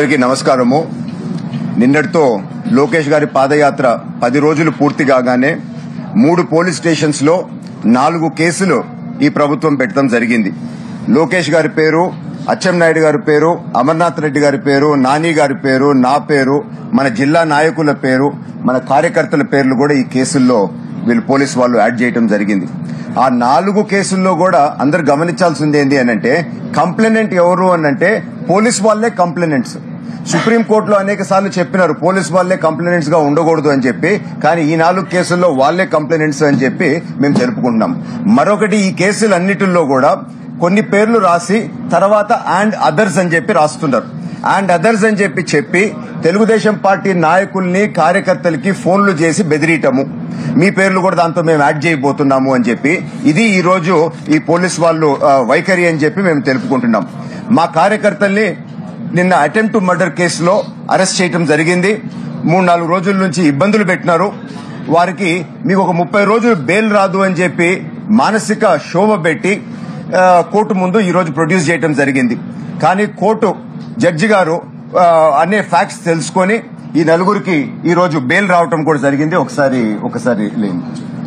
అందరికీ నమస్కారము నిన్నటితో లోకేష్ గారి పాదయాత్ర పది రోజులు పూర్తి కాగానే మూడు పోలీస్ స్టేషన్స్ లో నాలుగు కేసులు ఈ ప్రభుత్వం పెట్టడం జరిగింది లోకేష్ గారి పేరు అచ్చెన్నాయుడు గారి పేరు అమర్నాథ్ రెడ్డి గారి పేరు నాని గారి పేరు నా పేరు మన జిల్లా నాయకుల పేరు మన కార్యకర్తల పేర్లు కూడా ఈ కేసుల్లో వీళ్ళు పోలీసు వాళ్ళు యాడ్ చేయడం జరిగింది ఆ నాలుగు కేసుల్లో కూడా అందరు గమనించాల్సింది ఏంటి అని అంటే కంప్లైనెంట్ ఎవరు అని అంటే పోలీస్ వాళ్లే కంప్లైనెంట్స్ సుప్రీంకోర్టులో అనేక సార్లు చెప్పినారు పోలీస్ వాళ్లే కంప్లైనెంట్స్ గా ఉండకూడదు అని చెప్పి కానీ ఈ నాలుగు కేసుల్లో వాళ్లే కంప్లైనెంట్స్ అని చెప్పి మేము తెలుపుకుంటున్నాం మరొకటి ఈ కేసులన్నిటిల్లో కూడా కొన్ని పేర్లు రాసి తర్వాత అండ్ అదర్స్ అని చెప్పి రాస్తున్నారు అండ్ అదర్స్ అని చెప్పి చెప్పి తెలుగుదేశం పార్టీ నాయకుల్ని కార్యకర్తలకి ఫోన్లు చేసి బెదిరియటము మీ పేర్లు కూడా దాంతో మేము యాడ్ చేయబోతున్నాము అని చెప్పి ఇది ఈ రోజు ఈ పోలీస్ వాళ్ళు ఆ, వైఖరి అని చెప్పి మేము తెలుపుకుంటున్నాం మా కార్యకర్తల్ని నిన్న అటెంప్ట్ టు మర్డర్ కేసులో అరెస్ట్ చేయడం జరిగింది మూడు నాలుగు రోజుల నుంచి ఇబ్బందులు పెట్టినారు వారికి మీకు ఒక ముప్పై రోజులు బెయిల్ రాదు అని చెప్పి మానసిక శోభ పెట్టి ఆ, కోర్టు ముందు ఈ రోజు ప్రొడ్యూస్ చేయడం జరిగింది కానీ కోర్టు జడ్జి గారు ఆ, అనే ఫ్యాక్ట్స్ తెలుసుకొని ఈ నలుగురికి ఈ రోజు బెయిల్ రావటం కూడా జరిగింది ఒకసారి ఒకసారి లేని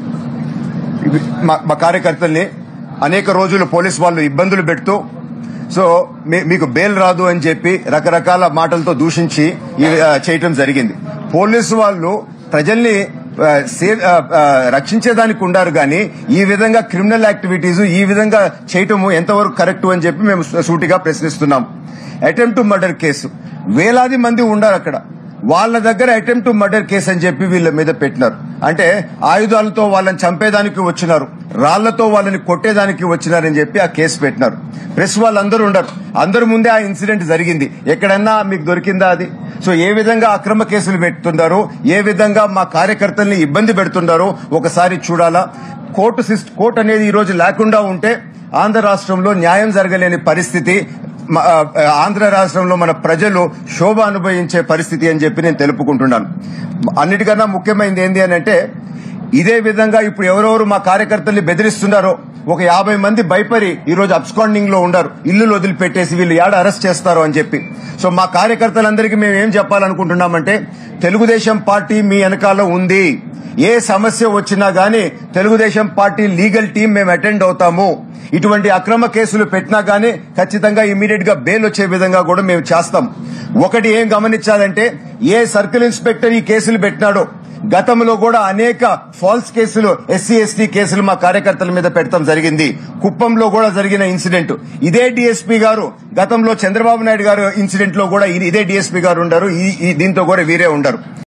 ఇవి మా మా కార్యకర్తల్ని అనేక రోజులు పోలీస్ వాళ్ళు ఇబ్బందులు పెడుతూ సో మీ- మీకు బెయిల్ రాదు అని చెప్పి రకరకాల మాటలతో దూషించి ఇవి, ఆ, చేయటం జరిగింది పోలీసు వాళ్ళు ప్రజల్ని ఆ, సే- ఆ, ఆ, రక్షించేదానికి ఉండారు కానీ ఈ విధంగా క్రిమినల్ యాక్టివిటీస్ ఈ విధంగా చేయటము ఎంతవరకు కరెక్ట్ అని చెప్పి మేము సూటిగా ప్రశ్నిస్తున్నాం అటెంప్ట్ టు మర్డర్ కేసు వేలాది మంది ఉండారు అక్కడ వాళ్ళ దగ్గర అటెంప్ట్ టు మర్డర్ కేసు అని చెప్పి వీళ్ళ మీద పెట్టినారు అంటే ఆయుధాలతో వాళ్ళని చంపేదానికి వచ్చినారు రాళ్లతో వాళ్ళని కొట్టేదానికి వచ్చినారని చెప్పి ఆ కేసు పెట్టినారు ప్రెస్ వాళ్ళందరూ ఉండరు అందరి ముందే ఆ ఇన్సిడెంట్ జరిగింది ఎక్కడన్నా మీకు దొరికిందా అది సో ఏ విధంగా అక్రమ కేసులు పెడుతున్నారు ఏ విధంగా మా కార్యకర్తల్ని ఇబ్బంది పెడుతున్నారో ఒకసారి చూడాలా కోర్టు సిస్ట్ కోర్టు అనేది ఈ రోజు లేకుండా ఉంటే ఆంధ్ర రాష్ట్రంలో న్యాయం జరగలేని పరిస్థితి మ- ఆ, ఆంధ్ర రాష్ట్రంలో మన ప్రజలు శోభ అనుభవించే పరిస్థితి అని చెప్పి నేను తెలుపుకుంటున్నాను అన్నిటికన్నా ముఖ్యమైనది ఏంది అని అంటే ఇదే విధంగా ఇప్పుడు ఎవరెవరు మా కార్యకర్తల్ని బెదిరిస్తున్నారో ఒక యాభై మంది భయపడి ఈ రోజు అబ్స్కాండింగ్ లో ఉండారు ఇల్లు వదిలిపెట్టేసి వీళ్ళు ఏడ అరెస్ట్ చేస్తారో అని చెప్పి సో మా కార్యకర్తలందరికీ మేము ఏం చెప్పాలనుకుంటున్నామంటే తెలుగుదేశం పార్టీ మీ వెనకాల ఉంది ఏ సమస్య వచ్చినా గానీ తెలుగుదేశం పార్టీ లీగల్ టీం మేము అటెండ్ అవుతాము ఇటువంటి అక్రమ కేసులు పెట్టినా గానీ ఖచ్చితంగా ఇమీడియట్ గా బెయిల్ వచ్చే విధంగా కూడా మేము చేస్తాం ఒకటి ఏం గమనించాలంటే ఏ సర్కిల్ ఇన్స్పెక్టర్ ఈ కేసులు పెట్టినాడో గతంలో కూడా అనేక ఫాల్స్ కేసులు ఎస్సీ ఎస్టీ కేసులు మా కార్యకర్తల మీద పెడతాం జరిగింది కుప్పంలో కూడా జరిగిన ఇన్సిడెంట్ ఇదే డీఎస్పీ గారు గతంలో చంద్రబాబు నాయుడు గారు ఇన్సిడెంట్ లో కూడా ఇది- ఇదే డీఎస్పీ గారు ఉండరు ఈ- ఈ- దీంతో కూడా వీరే ఉండరు